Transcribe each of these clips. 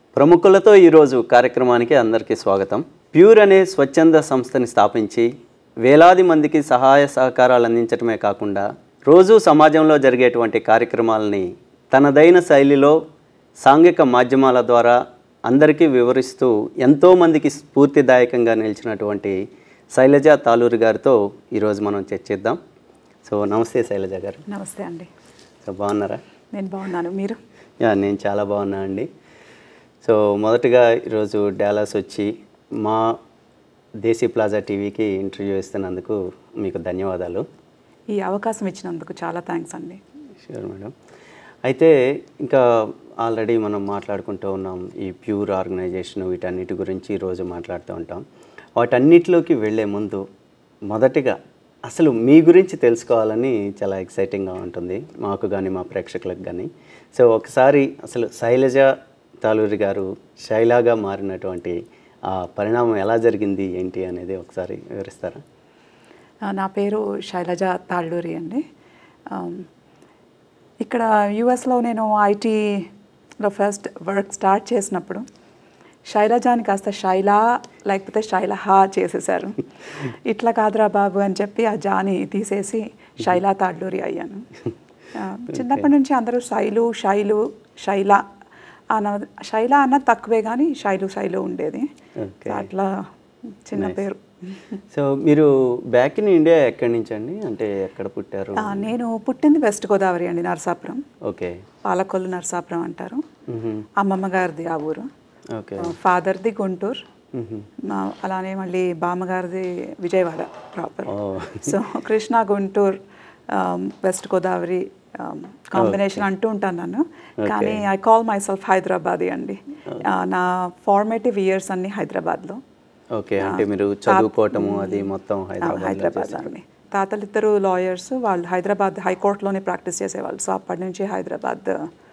ప్రముఖులతో ఈరోజు కార్యక్రమానికి అందరికీ స్వాగతం ప్యూర్ అనే స్వచ్ఛంద సంస్థని స్థాపించి వేలాది మందికి సహాయ సహకారాలు అందించడమే కాకుండా రోజు సమాజంలో జరిగేటువంటి కార్యక్రమాలని తనదైన శైలిలో సాంఘిక మాధ్యమాల ద్వారా అందరికీ వివరిస్తూ ఎంతోమందికి స్ఫూర్తిదాయకంగా నిలిచినటువంటి శైలజ తాలూరి గారితో ఈరోజు మనం చర్చిద్దాం సో నమస్తే శైలజ గారు నమస్తే అండి సో బాగున్నారా నేను బాగున్నాను మీరు యా నేను చాలా బాగున్నా అండి సో మొదటగా ఈరోజు డాలస్ వచ్చి మా దేశీ ప్లాజా టీవీకి ఇంటర్వ్యూ ఇస్తున్నందుకు మీకు ధన్యవాదాలు ఈ అవకాశం ఇచ్చినందుకు చాలా థ్యాంక్స్ అండి షూర్ మేడం అయితే ఇంకా ఆల్రెడీ మనం మాట్లాడుకుంటూ ఉన్నాం ఈ ప్యూర్ ఆర్గనైజేషన్ వీటన్నిటి గురించి ఈరోజు మాట్లాడుతూ ఉంటాం వాటన్నిటిలోకి వెళ్ళే ముందు మొదటిగా అసలు మీ గురించి తెలుసుకోవాలని చాలా ఎక్సైటింగ్గా ఉంటుంది మాకు కానీ మా ప్రేక్షకులకు కానీ సో ఒకసారి అసలు శైలజ తాలూరి గారు శైలాగా మారినటువంటి ఆ పరిణామం ఎలా జరిగింది ఏంటి అనేది ఒకసారి వివరిస్తారా ఆ, నా పేరు శైలజ తాళ్ళూరి అండి ఆమ్, ఇక్కడ యుఎస్లో నేను ఐటీలో ఫస్ట్ వర్క్ స్టార్ట్ చేసినప్పుడు శైలజాని కాస్త శైలా లేకపోతే శైలహా చేసేసారు ఇట్లా కాదురా బాబు అని చెప్పి ఆ జాని తీసేసి శైలా తాళ్ళూరి అయ్యాను ఆ, చిన్నప్పటి నుంచి అందరూ శైలు శైలు శైల అన్న శైల అన్న తక్కువే కానీ శైలు శైలు ఉండేది Okay. అట్లా చిన్న పేరు సో మీరు బ్యాక్ ఇన్ ఇండియా ఎక్కడి నుంచి అండి అంటే ఎక్కడ పుట్టారు ఆ, నేను పుట్టింది వెస్ట్ గోదావరి అండి నరసాపురం ఓకే పాలకొల్లు నరసాపురం అంటారు మ్మ్. అమ్మమ్మ గారిది ఆ ఊరు ఓకే ఫాదర్ది గుంటూరు మ్మ్. మా- అలానే మళ్ళీ బామ్మగారిది Vijayawada proper oh so Krishna Guntur um, west Godavari combination అంటూ ఉంటాను నన్ను కానీ I call myself Hyderabadi అండి ఆ, నా ఫార్మేటివ్ ఇయర్స్ అన్ని హైదరాబాద్లో ఓకే అంటే మీరు చదువుకోవటము అది మొత్తం ఆ, హైదరాబాద్ హైదరాబాద్ అండి తాతలు ఇద్దరు లాయర్స్ వాళ్ళు హైదరాబాద్ హైకోర్టులోనే ప్రాక్టీస్ చేసేవాళ్ళు సో అప్పటి నుంచి హైదరాబాద్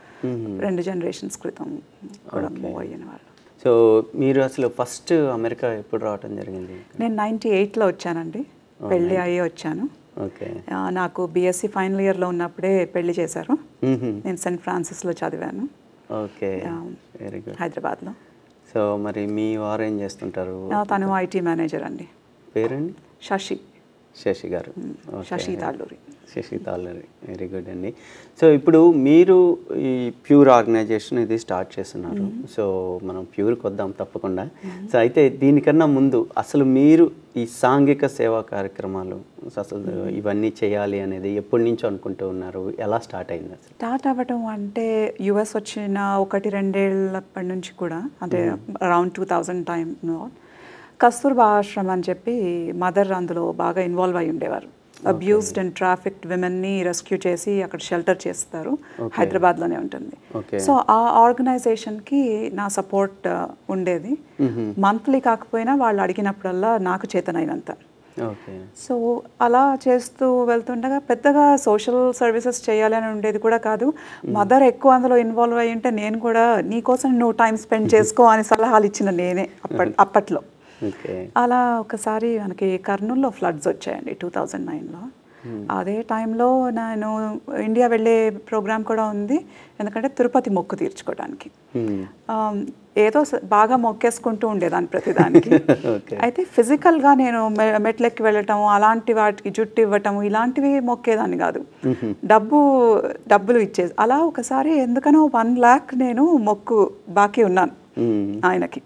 రెండు జనరేషన్స్ క్రితం కూడా మూవ్ అయిన వాళ్ళు సో మీరు అసలు ఫస్ట్ అమెరికా ఎప్పుడు రావటం జరిగింది నేను నైంటీ ఎయిట్లో వచ్చానండి పెళ్ళి అయ్యి వచ్చాను ఓకే ఆ, నాకు బీఎస్సీ ఫైనల్ ఇయర్లో ఉన్నప్పుడే పెళ్లి చేశారు మ్మ్. నేను సెయింట్ ఫ్రాన్సిస్లో చదివాను ఓకే ఆ, వెరీ గుడ్ హైదరాబాద్లో సో మరి మీ వారు ఏం చేస్తుంటారు ఆ, తను ఐటీ మేనేజర్ అండి పేరండి శశి శశి గారు okay. Sashi Talluri Sashi Talluri very good అండి సో ఇప్పుడు మీరు ఈ ప్యూర్ ఆర్గనైజేషన్ ఇది స్టార్ట్ చేస్తున్నారు సో మనం ప్యూర్కి వద్దాం తప్పకుండా సో అయితే దీనికన్నా ముందు అసలు మీరు ఈ సాంఘిక సేవా కార్యక్రమాలు అసలు ఇవన్నీ చేయాలి అనేది ఎప్పటి నుంచో అనుకుంటూ ఉన్నారు ఎలా స్టార్ట్ అయింది అసలు స్టార్ట్ అవ్వటం అంటే యుఎస్ వచ్చిన ఒకటి రెండేళ్ళప్పటి నుంచి కూడా అంటే అరౌండ్ టూ థౌజండ్ టైంలో కస్తూర్బా ఆశ్రమం అని చెప్పి మదర్ అందులో బాగా ఇన్వాల్వ్ అయి ఉండేవారు అబ్యూస్డ్ అండ్ ట్రాఫిక్డ్ విమెన్ని రెస్క్యూ చేసి అక్కడ షెల్టర్ చేస్తారు హైదరాబాద్లోనే ఉంటుంది ఓకే సో ఆ ఆర్గనైజేషన్కి నా సపోర్ట్ ఉండేది మంత్లీ కాకపోయినా వాళ్ళు అడిగినప్పుడల్లా నాకు చేతనైనంత ఓకే సో అలా చేస్తూ వెళ్తుండగా పెద్దగా సోషల్ సర్వీసెస్ చేయాలి అని ఉండేది కూడా కాదు మదర్ ఎక్కువ అందులో ఇన్వాల్వ్ అయ్యి ఉంటే నేను కూడా నీకోసం నువ్వు టైం స్పెండ్ చేసుకో అని సలహాలు ఇచ్చిన నేనే అప్పట్ అప్పట్లో ఓకే అలా ఒకసారి మనకి కర్నూల్లో ఫ్లడ్స్ వచ్చాయండి టూ థౌజండ్ నైన్లో అదే టైంలో నేను ఇండియా వెళ్ళే ప్రోగ్రామ్ కూడా ఉంది ఎందుకంటే తిరుపతి మొక్కు తీర్చుకోవడానికి ఆమ్, ఏదో స- బాగా మొక్కేసుకుంటూ ఉండేదాన్ని ప్రతిదానికి ఓకే అయితే ఫిజికల్గా నేను మె- మెట్లెక్కి వెళ్ళటం అలాంటి వాటికి జుట్టు ఇవ్వటం ఇలాంటివి మొక్కేదాన్ని కాదు డబ్బు డబ్బులు ఇచ్చేది అలా ఒకసారి ఎందుకనో వన్ ల్యాక్ నేను మొక్కు బాకీ ఉన్నాను ఆయనకి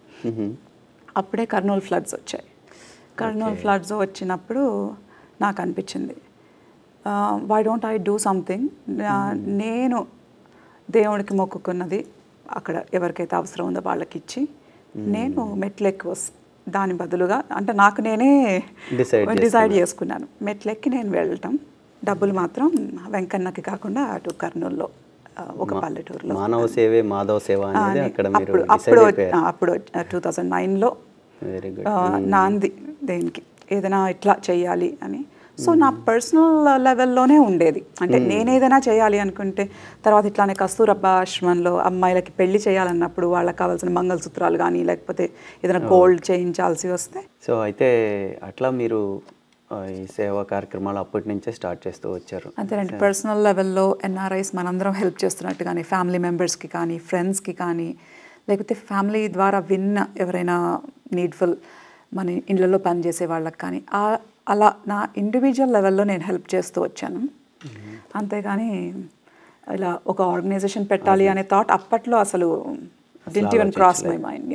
అప్పుడే కర్నూలు ఫ్లడ్స్ వచ్చాయి కర్నూలు ఫ్లడ్స్ వచ్చినప్పుడు నాకు అనిపించింది why don't I do something నేను దేవుడికి మొక్కుకున్నది అక్కడ ఎవరికైతే అవసరం ఉందో వాళ్ళకి ఇచ్చి నేను మెట్లెక్కి వస్ దాని బదులుగా అంటే నాకు నేనే Decide డిసైడ్ చేసుకున్నాను మెట్లెక్కి నేను వెళ్ళటం డబ్బులు మాత్రం వెంకన్నకి కాకుండా అటు కర్నూలులో ఆ, ఒక పల్లెటూరులో మానవ సేవే మాధవ సేవ అనేది అక్కడ మీరు అప్పుడు డిసైడ్ అప్పుడు అయిపోయారు ఆ, అప్పుడు టూ థౌజండ్ నైన్లో వెరీ గుడ్ నాంది దేనికి ఏదైనా ఇట్లా చేయాలి అని సో నా పర్సనల్ లెవెల్లోనే ఉండేది అంటే నేను ఏదైనా చేయాలి అనుకుంటే తర్వాత ఇట్లానే కస్తూరబ్బా ఆశ్రమంలో అమ్మాయిలకి పెళ్లి చేయాలన్నప్పుడు వాళ్ళకి కావాల్సిన మంగళసూత్రాలు కానీ లేకపోతే ఏదైనా గోల్డ్ చేయించాల్సి వస్తే సో అయితే అట్లా మీరు ఆ, ఈ సేవా కార్యక్రమాలు అప్పటి నుంచే స్టార్ట్ చేస్తూ వచ్చారు అంతేనండి పర్సనల్ లెవెల్లో ఎన్ఆర్ఐస్ మనందరం హెల్ప్ చేస్తున్నట్టు కానీ ఫ్యామిలీ మెంబర్స్కి కానీ ఫ్రెండ్స్కి కానీ లేకపోతే ఫ్యామిలీ ద్వారా విన్న ఎవరైనా నీడ్ఫుల్ మన ఇళ్ళలో పనిచేసే వాళ్ళకి కానీ ఆ- అలా నా ఇండివిజువల్ లెవెల్లో నేను హెల్ప్ చేస్తూ వచ్చాను అంతేగాని ఇలా ఒక ఆర్గనైజేషన్ పెట్టాలి అనే థాట్ అప్పట్లో అసలు didn't even cross my mind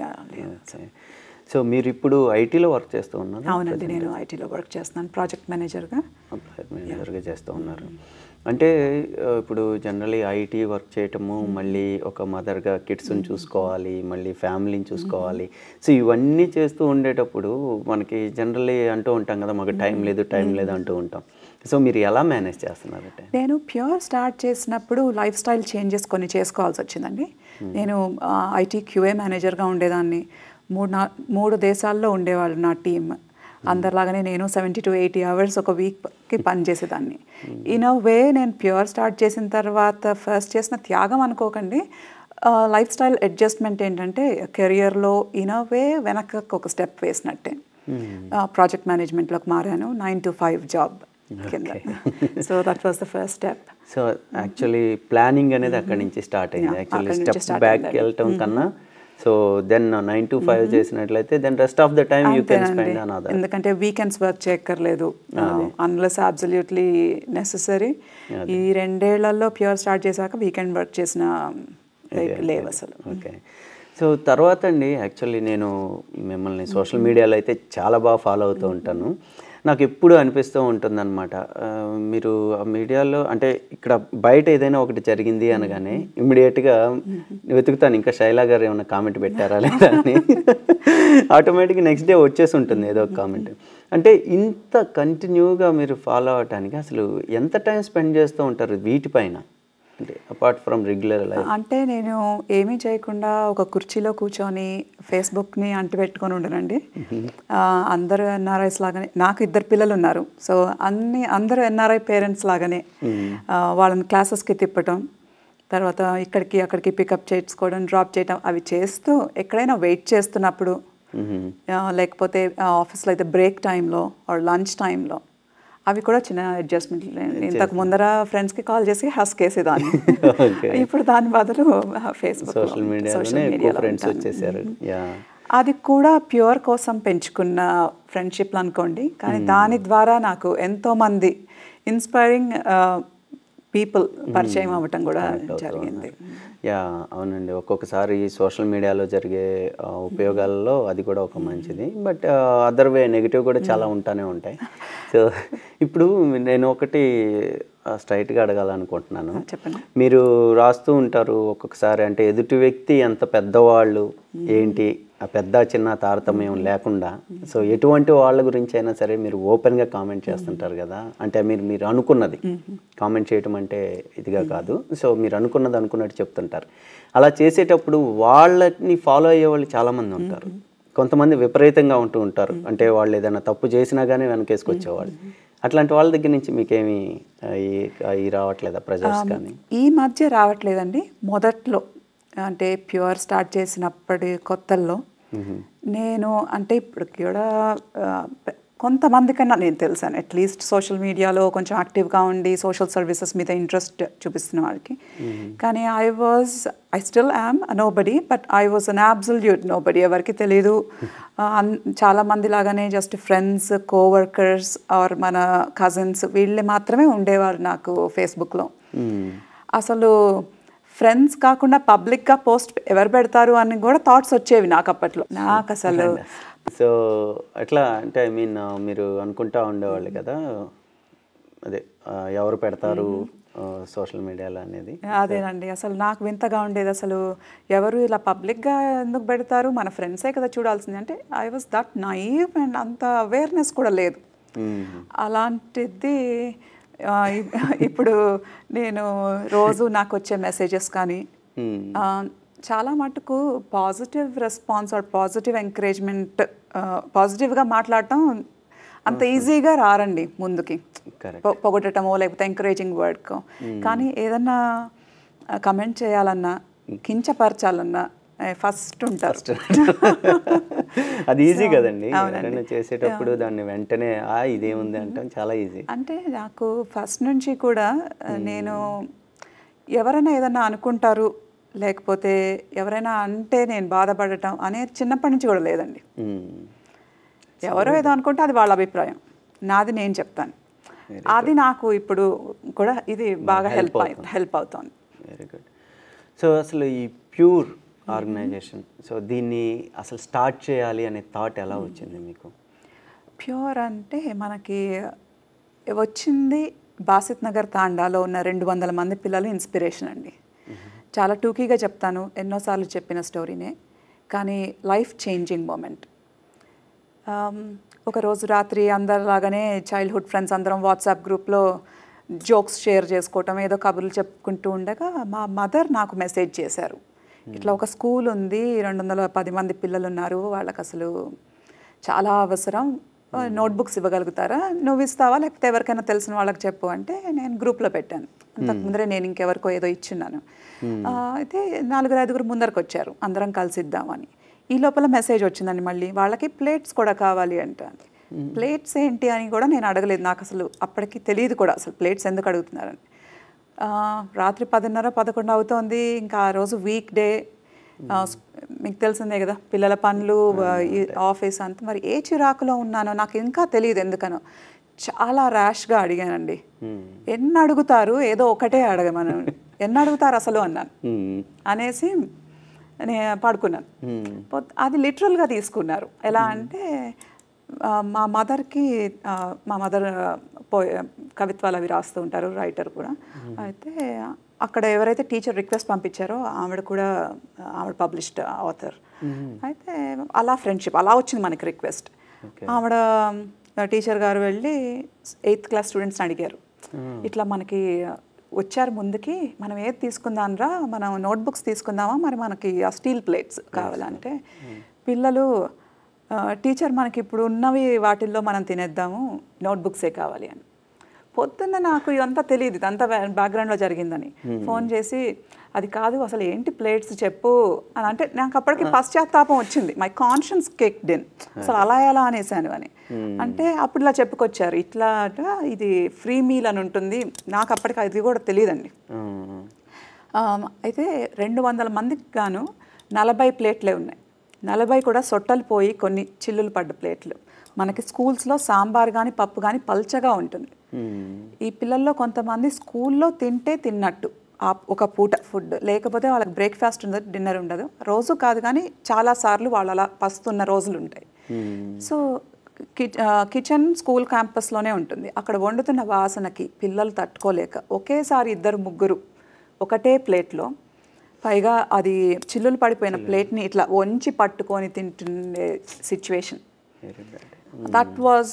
so మీరు ఇప్పుడు ఐటీలో వర్క్ చేస్తూ ఉన్నారు అవునండి నేను ఐటీలో వర్క్ చేస్తున్నాను ప్రాజెక్ట్ మేనేజర్గా ప్రాజెక్ట్ మేనేజర్గా చేస్తూ ఉన్నారు అంటే ఆ, ఇప్పుడు జనరలీ ఐటీ వర్క్ చేయటము మళ్ళీ ఒక మదర్గా కిడ్స్ని చూసుకోవాలి మళ్ళీ ఫ్యామిలీని చూసుకోవాలి సో ఇవన్నీ చేస్తూ ఉండేటప్పుడు మనకి జనరలీ అంటూ ఉంటాం కదా మాకు టైం లేదు టైం లేదు అంటూ ఉంటాం సో మీరు ఎలా మేనేజ్ చేస్తున్నారు అంటే నేను ప్యూర్ స్టార్ట్ చేసినప్పుడు లైఫ్ స్టైల్ చేంజెస్ కొన్ని చేసుకోవాల్సి వచ్చిందండి నేను ఐటీ క్యూఏ మేనేజర్గా ఉండేదాన్ని మూడు నా మూడు దేశాల్లో ఉండేవాళ్ళు నా టీమ్ అందరిలాగానే నేను సెవెంటీ టు ఎయిటీ అవర్స్ ఒక వీక్కి పనిచేసేదాన్ని ఇన్ అ వే నేను ప్యూర్ స్టార్ట్ చేసిన తర్వాత ఫస్ట్ చేసిన త్యాగం అనుకోకండి లైఫ్ స్టైల్ అడ్జస్ట్మెంట్ ఏంటంటే కెరియర్లో ఇన్ అ వే వెనక్కి ఒక స్టెప్ వేసినట్టే ప్రాజెక్ట్ మేనేజ్మెంట్లోకి మారాను నైన్ టు ఫైవ్ జాబ్ కింద so that was the first step so actually planning అనేది అక్కడి నుంచి స్టార్ట్ అయింది Yeah, యాక్చువల్లీ అక్కడి నుంచి స్టెప్ start బ్యాక్ అయింది. వెళ్ళటం కన్నా so then nine to five చేసినట్లయితే then rest of the time you can spend on other ఎందుకంటే వీకెండ్స్ వర్క్ చేయక్కర్లేదు అన్లెస్ అబ్సల్యూట్లీ నెససరీ ఈ రెండేళ్లలో ప్యూర్ స్టార్ట్ చేశాక వీకెండ్ వర్క్ చేసిన like లేవు అసలు ఓకే సో తర్వాత అండి యాక్చువల్లీ నేను మిమ్మల్ని సోషల్ మీడియాలో అయితే చాలా బాగా ఫాలో అవుతూ ఉంటాను నాకు ఎప్పుడు అనిపిస్తూ ఉంటుందన్నమాట ఆ, మీరు ఆ మీడియాలో అంటే ఇక్కడ బయట ఏదైనా ఒకటి జరిగింది అనగానే ఇమ్మీడియట్గా వెతుకుతాను ఇంకా శైలా గారు ఏమైనా కామెంట్ పెట్టారా లేదా అని ఆటోమేటిక్గా నెక్స్ట్ డే వచ్చేసి ఉంటుంది ఏదో ఒక కామెంట్ అంటే ఇంత కంటిన్యూగా మీరు ఫాలో అవటానికి అసలు ఎంత టైం స్పెండ్ చేస్తూ ఉంటారు వీటిపైన అంటే అపార్ట్ ఫ్రమ్ రెగ్యులర్ లైఫ్ అంటే నేను ఏమీ చేయకుండా ఒక కుర్చీలో కూర్చొని ఫేస్బుక్ని అంటి పెట్టుకొని ఉండనండి ఆ, అందరూ ఎన్ఆర్ఐస్ లాగానే నాకు ఇద్దరు పిల్లలు ఉన్నారు సో అన్ని అందరూ ఎన్ఆర్ఐ పేరెంట్స్ లాగానే ఆ, వాళ్ళని క్లాసెస్కి తిప్పటం తర్వాత ఇక్కడికి అక్కడికి పికప్ చేసుకోవడం డ్రాప్ చేయడం అవి చేస్తూ ఎక్కడైనా వెయిట్ చేస్తున్నప్పుడు ఆ, లేకపోతే ఆఫీస్లో అయితే బ్రేక్ టైంలో ఆర్ లంచ్ టైంలో అవి కూడా చిన్న అడ్జస్ట్మెంట్ ఇంతకు ముందర ఫ్రెండ్స్కి కాల్ చేసి హస్కేసేదాన్ని Okay. ఇప్పుడు దాని బదులు ఫేస్బుక్ సోషల్ మీడియాలోనే ఎక్కువ ఫ్రెండ్స్ వచ్చేసారు యా అది కూడా ప్యూర్ కోసం పెంచుకున్న ఫ్రెండ్షిప్లు అనుకోండి కానీ దాని ద్వారా నాకు ఎంతో మంది ఇన్స్పైరింగ్ పీపుల్ పరిచయం అవ్వటం కూడా జరిగింది యా అవునండి ఒక్కొక్కసారి సోషల్ మీడియాలో జరిగే ఆ, ఉపయోగాలలో అది కూడా ఒక మంచిది బట్ అదర్ వే నెగిటివ్ కూడా చాలా ఉంటానే ఉంటాయి సో ఇప్పుడు నేను ఒకటి స్ట్రైట్గా అడగాలనుకుంటున్నాను చెప్పండి మీరు రాస్తూ ఉంటారు ఒక్కొక్కసారి అంటే ఎదుటి వ్యక్తి ఎంత పెద్దవాళ్ళు ఏంటి ఆ పెద్ద చిన్న తారతమ్యం లేకుండా సో ఎటువంటి వాళ్ళ గురించి అయినా సరే మీరు ఓపెన్గా కామెంట్ చేస్తుంటారు కదా అంటే మీరు మీరు అనుకున్నది కామెంట్ చేయటం అంటే ఇదిగా కాదు సో మీరు అనుకున్నది అనుకున్నట్టు చెప్తుంటారు అలా చేసేటప్పుడు వాళ్ళని ఫాలో అయ్యే వాళ్ళు చాలామంది ఉంటారు కొంతమంది విపరీతంగా ఉంటూ ఉంటారు అంటే వాళ్ళు ఏదైనా తప్పు చేసినా కానీ వెనకేసుకొచ్చేవాళ్ళు అట్లాంటి వాళ్ళ దగ్గర నుంచి మీకేమి ఆ, ఈ- ఈ రావట్లేదా ప్రెజర్స్ కానీ ఈ మధ్య రావట్లేదండి మొదట్లో అంటే ప్యూర్ స్టార్ట్ చేసినప్పటి కొత్తల్లో నేను అంటే ఇప్పుడు కూడా ఆ, పె- కొంతమందికన్నా నేను తెలుసాను అట్లీస్ట్ సోషల్ మీడియాలో కొంచెం యాక్టివ్గా ఉండి సోషల్ సర్వీసెస్ మీద ఇంట్రెస్ట్ చూపిస్తున్న వాళ్ళకి కానీ I was I still am nobody but I was an absolute nobody ఎవరికి తెలియదు ఆ, అన్- చాలా మంది లాగానే జస్ట్ ఫ్రెండ్స్ కోవర్కర్స్ ఆర్ మన కజిన్స్ వీళ్ళే మాత్రమే ఉండేవారు నాకు ఫేస్బుక్లో అసలు ఫ్రెండ్స్ కాకుండా పబ్లిక్గా పోస్ట్ ఎవరు పెడతారు అని కూడా థాట్స్ వచ్చేవి నాకు అప్పట్లో నాకు అసలు సో అట్లా అంటే ఐ మీన్ మీరు అనుకుంటా ఉండేవాళ్ళు కదా అదే ఆ, ఎవరు పెడతారు సోషల్ మీడియాలో అనేది అదేనండి అసలు నాకు వింతగా ఉండేది అసలు ఎవరు ఇలా పబ్లిక్గా ఎందుకు పెడతారు మన ఫ్రెండ్సే కదా చూడాల్సింది అంటే I was that naive and అంత అవేర్నెస్ కూడా లేదు మ్మ్. అలాంటిది ఆ, ఇప్- ఇప్పుడు నేను రోజు నాకు వచ్చే మెసేజెస్ కానీ మ్మ్. ఆ, చాలా మటుకు positive response or positive encouragement పాజిటివ్గా మాట్లాడటం అంత ఈజీగా రారండి ముందుకి Correct. పొ- పొగడటమో లేకపోతే ఎంకరేజింగ్ వర్డ్కో కానీ ఏదన్నా కమెంట్ చేయాలన్నా కించపరచాలన్నా ఫస్ట్ ఉంటారు అది ఈజీ కదండి అవునండి. ఎవరైనా చేసేటప్పుడు దాన్ని వెంటనే ఆ ఇదేముంది అంటాం చాలా ఈజీ అంటే నాకు ఫస్ట్ నుంచి కూడా ఆ, నేను ఎవరైనా ఏదన్నా అనుకుంటారు లేకపోతే ఎవరైనా అంటే నేను బాధపడటం అనేది చిన్నప్పటి నుంచి కూడా లేదండి మ్మ్. ఎవరో ఏదో అనుకుంటే అది వాళ్ళ అభిప్రాయం నాది నేను చెప్తాను అది నాకు ఇప్పుడు కూడా ఇది బాగా హెల్ప్ హెల్ప్ అవుతుంది వెరీ గుడ్ సో అసలు ఈ ప్యూర్ ఆర్గనైజేషన్ సో దీన్ని అసలు స్టార్ట్ చేయాలి అనే థాట్ ఎలా వచ్చింది మీకు ప్యూర్ అంటే మనకి వచ్చింది బాసిత్ నగర్ తాండాలో ఉన్న రెండు వందల మంది పిల్లలు ఇన్స్పిరేషన్ అండి చాలా టూకీగా చెప్తాను ఎన్నోసార్లు చెప్పిన స్టోరీనే కానీ లైఫ్ చేంజింగ్ మూమెంట్ ఒక రోజు రాత్రి అందరిలాగానే చైల్డ్హుడ్ ఫ్రెండ్స్ అందరం వాట్సాప్ గ్రూప్లో జోక్స్ షేర్ చేసుకోవటం ఏదో కబుర్లు చెప్పుకుంటూ ఉండగా మా మదర్ నాకు మెసేజ్ చేశారు ఇట్లా ఒక స్కూల్ ఉంది రెండు వందల పది మంది పిల్లలు ఉన్నారు వాళ్ళకి అసలు చాలా అవసరం నోట్బుక్స్ ఇవ్వగలుగుతారా నువ్వు ఇస్తావా లేకపోతే ఎవరికైనా తెలిసిన వాళ్ళకి చెప్పు అంటే నేను గ్రూప్లో పెట్టాను అంతకు ముందరే నేను ఇంకెవరికో ఏదో ఇచ్చున్నాను ఆ, అయితే నాలుగురు ఐదుగురు ముందరకు వచ్చారు అందరం కలిసి ఇద్దామని ఈ లోపల మెసేజ్ వచ్చిందండి మళ్ళీ వాళ్ళకి ప్లేట్స్ కూడా కావాలి అంట ప్లేట్స్ ఏంటి అని కూడా నేను అడగలేదు నాకు అసలు అప్పటికి తెలియదు కూడా అసలు ప్లేట్స్ ఎందుకు అడుగుతున్నారని ఆ, రాత్రి పదిన్నర పదకొండు అవుతోంది ఇంకా ఆ రోజు వీక్ డే మీకు తెలిసిందే కదా పిల్లల పనులు ఆ, ఈ ఆఫీస్ అంతా మరి ఏ చిరాకులో ఉన్నానో నాకు ఇంకా తెలియదు ఎందుకనో చాలా ర్యాష్గా అడిగానండి ఎన్ని అడుగుతారు ఏదో ఒకటే అడగమను ఎన్ని అడుగుతారు అసలు అన్నాను మ్మ్. అనేసి నేను పడుకున్నాను మ్మ్. పొద్- అది లిటరల్గా తీసుకున్నారు ఎలా అంటే ఆ, మా మదర్కి ఆ, మా మదర్ పో కవిత్వాలు అవి రాస్తూ ఉంటారు రైటర్ కూడా అయితే అక్కడ ఎవరైతే టీచర్ రిక్వెస్ట్ పంపించారో ఆవిడ కూడా ఆవిడ పబ్లిష్డ్ ఆథర్ అయితే అలా ఫ్రెండ్షిప్ అలా వచ్చింది మనకి రిక్వెస్ట్ ఆవిడ టీచర్ గారు వెళ్ళి ఎయిత్ క్లాస్ స్టూడెంట్స్ని అడిగారు ఇట్లా మనకి వచ్చారు ముందుకి మనం ఏది తీసుకుందాంరా మనం నోట్బుక్స్ తీసుకుందామా మరి మనకి ఆ స్టీల్ ప్లేట్స్ కావాలంటే పిల్లలు ఆ, టీచర్ మనకి ఇప్పుడు ఉన్నవి వాటిల్లో మనం తినేద్దాము నోట్బుక్సే కావాలి అని పొద్దున్న నాకు ఇదంతా తెలియదు ఇదంతా బ్యాక్గ్రౌండ్లో జరిగిందని ఫోన్ చేసి అది కాదు అసలు ఏంటి ప్లేట్స్ చెప్పు అని అంటే నాకు అప్పటికి పశ్చాత్తాపం వచ్చింది మై కాన్షియన్స్ కేక్ డెన్ అసలు అలా ఎలా అనేసాను అని అంటే అప్పుడు ఇలా చెప్పుకొచ్చారు ఇట్లా అట ఇది ఫ్రీ మీల్ అని ఉంటుంది నాకు అప్పటికి అది కూడా తెలియదండి మ్మ్. ఆమ్, అయితే రెండు వందల మందికి గాను నలభై ప్లేట్లే ఉన్నాయి నలభై కూడా సొట్టలు పోయి కొన్ని చిల్లులు పడ్డ ప్లేట్లు మనకి స్కూల్స్లో సాంబార్ కానీ పప్పు కానీ పల్చగా ఉంటుంది మ్మ్. ఈ పిల్లల్లో కొంతమంది స్కూల్లో తింటే తిన్నట్టు ఆ ఒక పూట ఫుడ్ లేకపోతే వాళ్ళకి బ్రేక్ఫాస్ట్ ఉండదు డిన్నర్ ఉండదు రోజు కాదు కానీ చాలా సార్లు వాళ్ళు అలా పస్తున్న రోజులు ఉంటాయి మ్మ్. సో కి- ఆ, కిచెన్ స్కూల్ క్యాంపస్లోనే ఉంటుంది అక్కడ వండుతున్న వాసనకి పిల్లలు తట్టుకోలేక ఒకేసారి ఇద్దరు ముగ్గురు ఒకటే ప్లేట్లో పైగా అది చిల్లులు పడిపోయిన ప్లేట్ని ఇట్లా వంచి పట్టుకొని తింటుండే situation very bad that was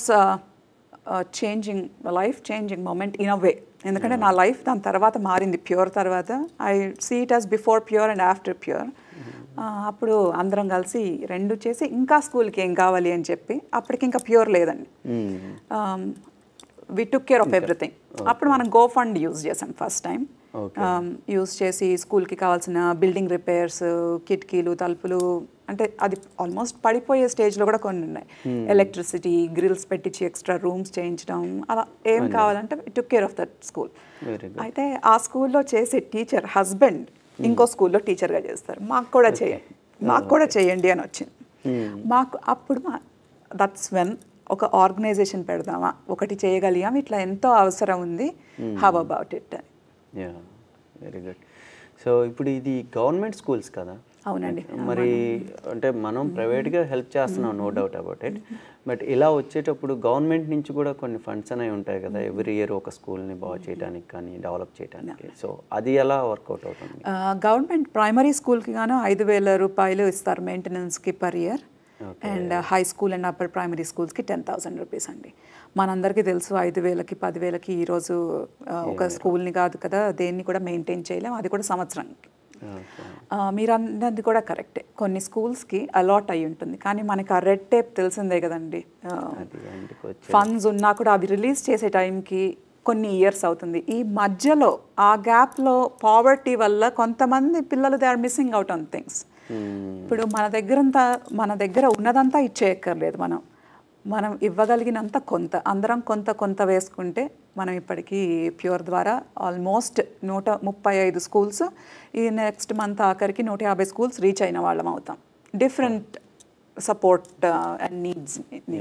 changing life changing moment in a way ఎందుకంటే నా లైఫ్ దాని తర్వాత మారింది ప్యూర్ తర్వాత I see it as before Pure and after Pure అప్పుడు అందరం కలిసి రెండు చేసి ఇంకా స్కూల్కి ఏం కావాలి అని చెప్పి అప్పటికి ఇంకా ప్యూర్ లేదండి మ్మ్. We took care of everything అప్పుడు మనం గో ఫండ్ యూజ్ చేసాం ఫస్ట్ టైం Okay. యూజ్ చేసి స్కూల్కి కావాల్సిన బిల్డింగ్ రిపేర్స్ కిటికీలు తలుపులు అంటే అది ఆల్మోస్ట్ పడిపోయే స్టేజ్లో కూడా కొన్ని ఉన్నాయి ఎలక్ట్రిసిటీ గ్రిల్స్ పెట్టించి ఎక్స్ట్రా రూమ్స్ చేయించడం అలా ఏం కావాలంటే took care of that school very good అయితే ఆ స్కూల్లో చేసే టీచర్ హస్బెండ్ ఇంకో స్కూల్లో టీచర్గా చేస్తారు మాకు కూడా చేయండి మాకు కూడా చేయండి అని వచ్చింది మాకు అప్పుడు మా దట్స్ వెన్ ఒక ఆర్గనైజేషన్ పెడదామా ఒకటి చేయగలిగాం ఇట్లా ఎంతో అవసరం ఉంది హవ్ అబౌట్ ఇట్ అని యా వెరీ గుడ్ సో ఇప్పుడు ఇది గవర్నమెంట్ స్కూల్స్ కదా అవునండి మరి అంటే మనం ప్రైవేట్గా హెల్ప్ చేస్తున్నాం no doubt about it but ఇలా వచ్చేటప్పుడు గవర్నమెంట్ నుంచి కూడా కొన్ని ఫండ్స్ అనేవి ఉంటాయి కదా ఎవ్రీ ఇయర్ ఒక స్కూల్ని బాగు చేయడానికి కానీ డెవలప్ చేయడానికి సో అది ఎలా వర్కౌట్ అవుతుంది గవర్నమెంట్ ప్రైమరీ స్కూల్కి గాను ఐదు వేల రూపాయలు ఇస్తారు మెయింటెనెన్స్కి per year and high school and upper primary స్కూల్స్కి టెన్ థౌసండ్ రూపీస్ అండి మనందరికీ తెలుసు ఐదు వేలకి పదివేలకి ఈరోజు ఆ, ఒక స్కూల్ని కాదు కదా దేన్ని కూడా మెయింటైన్ చేయలేం అది కూడా సంవత్సరానికి ఓకే ఆ, మీరు అన్నది కూడా కరెక్టే కొన్ని స్కూల్స్కి అలాట్ అయి ఉంటుంది కానీ మనకి ఆ రెడ్ టేప్ తెలిసిందే కదండి అది ఇంటికి వచ్చి ఫండ్స్ ఉన్నా కూడా అవి రిలీజ్ చేసే టైంకి కొన్ని ఇయర్స్ అవుతుంది ఈ మధ్యలో ఆ గ్యాప్లో పావర్టీ వల్ల కొంతమంది పిల్లలు they are missing out on things మ్మ్. ఇప్పుడు మన దగ్గరంతా మన దగ్గర ఉన్నదంతా ఇచ్చేయక్కర్లేదు మనం మనం ఇవ్వగలిగినంత కొంత అందరం కొంత కొంత వేసుకుంటే మనం ఇప్పటికీ ప్యూర్ ద్వారా ఆల్మోస్ట్ నూట ముప్పై ఐదు స్కూల్స్ ఈ నెక్స్ట్ మంత్ ఆఖరికి నూట యాభై స్కూల్స్ రీచ్ అయిన వాళ్ళం అవుతాం different support and needs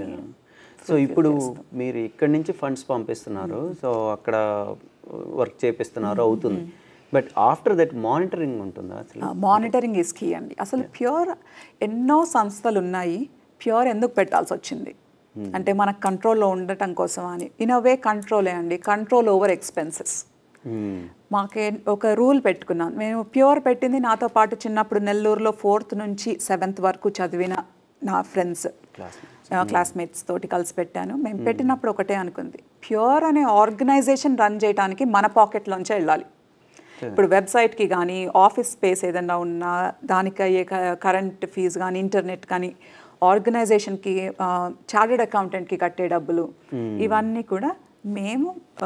so ఇప్పుడు మీరు ఇక్కడి నుంచి ఫండ్స్ పంపిస్తున్నారు సో అక్కడ వర్క్ చేపిస్తున్నారు అవుతుంది బట్ ఆఫ్టర్ దట్ మానిటరింగ్ ఉంటుందా అసలు మానిటరింగ్ ఈస్ కీ అండి అసలు ప్యూర్ ఎన్నో సంస్థలు ఉన్నాయి ప్యూర్ ఎందుకు పెట్టాల్సి వచ్చింది అంటే మనకు కంట్రోల్లో ఉండటం కోసం అని ఇన్ అ వే కంట్రోలే అండి కంట్రోల్ ఓవర్ ఎక్స్పెన్సెస్ Hmm. మాకే ఒక రూల్ పెట్టుకున్నాను మేము ప్యూర్ పెట్టింది నాతో పాటు చిన్నప్పుడు నెల్లూరులో ఫోర్త్ నుంచి సెవెంత్ వరకు చదివిన నా ఫ్రెండ్స్ క్లాస్మేట్స్ తోటి కలిసి పెట్టాను మేము పెట్టినప్పుడు ఒకటే అనుకుంది ప్యూర్ అనే ఆర్గనైజేషన్ రన్ చేయడానికి మన పాకెట్లోంచే వెళ్ళాలి ఇప్పుడు వెబ్సైట్కి కానీ ఆఫీస్ స్పేస్ ఏదైనా ఉన్నా దానికి అయ్యే కరెంట్ ఫీజు కానీ ఇంటర్నెట్ కానీ ఆర్గనైజేషన్కి చార్టెడ్ అకౌంటెంట్కి కట్టే డబ్బులు ఇవన్నీ కూడా మేము ఆ,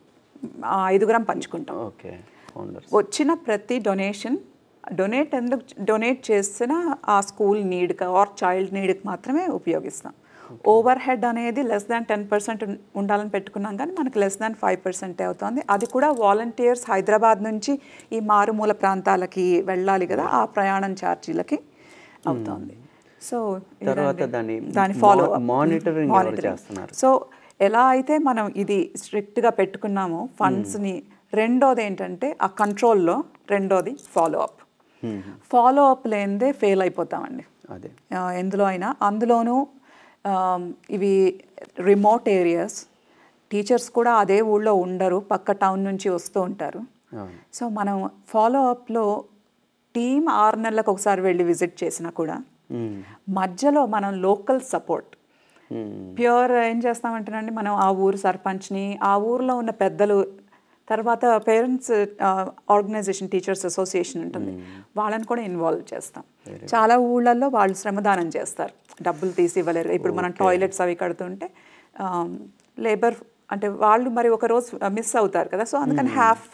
ఆ ఐదుగురం పంచుకుంటాం ఓకే ఫౌండర్స్ వచ్చిన ప్రతి డొనేషన్ డొనేట్ ఎందుకు డొనేట్ చేసిన ఆ స్కూల్ నీడ్కి ఆర్ చైల్డ్ నీడ్కి మాత్రమే ఉపయోగిస్తాం ఓవర్ హెడ్ అనేది లెస్ దాన్ టెన్ పర్సెంట్ ఉండాలని పెట్టుకున్నాం కానీ మనకి లెస్ దాన్ ఫైవ్ పర్సెంటే అవుతుంది అది కూడా వాలంటీర్స్ హైదరాబాద్ నుంచి ఈ మారుమూల ప్రాంతాలకి వెళ్ళాలి కదా ఆ ప్రయాణం ఛార్జీలకి అవుతుంది సో తర్వాత దాన్ని దాని ఫాలో మా- monitoring ఎవరు చేస్తున్నారు? సో ఎలా అయితే మనం ఇది స్ట్రిక్ట్గా పెట్టుకున్నామో ఫండ్స్ని రెండోది ఏంటంటే ఆ కంట్రోల్లో రెండోది ఫాలో అప్ ఫాలో అప్ లేనిదే ఫెయిల్ అయిపోతామండి అదే ఆ, ఎందులో అయినా అందులోనూ ఆ, ఇవి రిమోట్ ఏరియాస్ టీచర్స్ కూడా అదే ఊళ్ళో ఉండరు పక్క టౌన్ నుంచి వస్తూ ఉంటారు అవును సో మనం ఫాలో అప్లో టీం ఆరు నెలలకు ఒకసారి వెళ్ళి విజిట్ చేసినా కూడా Hmm. మధ్యలో మనం లోకల్ సపోర్ట్ Hmm. ప్యూర్ ఏం చేస్తామంటేనండి మనం ఆ ఊరు సర్పంచ్ని ఆ ఊరిలో ఉన్న పెద్దలు తర్వాత పేరెంట్స్ ఆర్గనైజేషన్ టీచర్స్ అసోసియేషన్ ఉంటుంది వాళ్ళని కూడా ఇన్వాల్వ్ చేస్తాం చాలా ఊళ్ళల్లో వాళ్ళు శ్రమదానం చేస్తారు డబ్బులు తీసి ఇవ్వలేరు ఇప్పుడు మనం టాయిలెట్స్ అవి కడుతుంటే లేబర్ అంటే వాళ్ళు మరి ఒక రోజు మిస్ అవుతారు కదా సో అందుకని half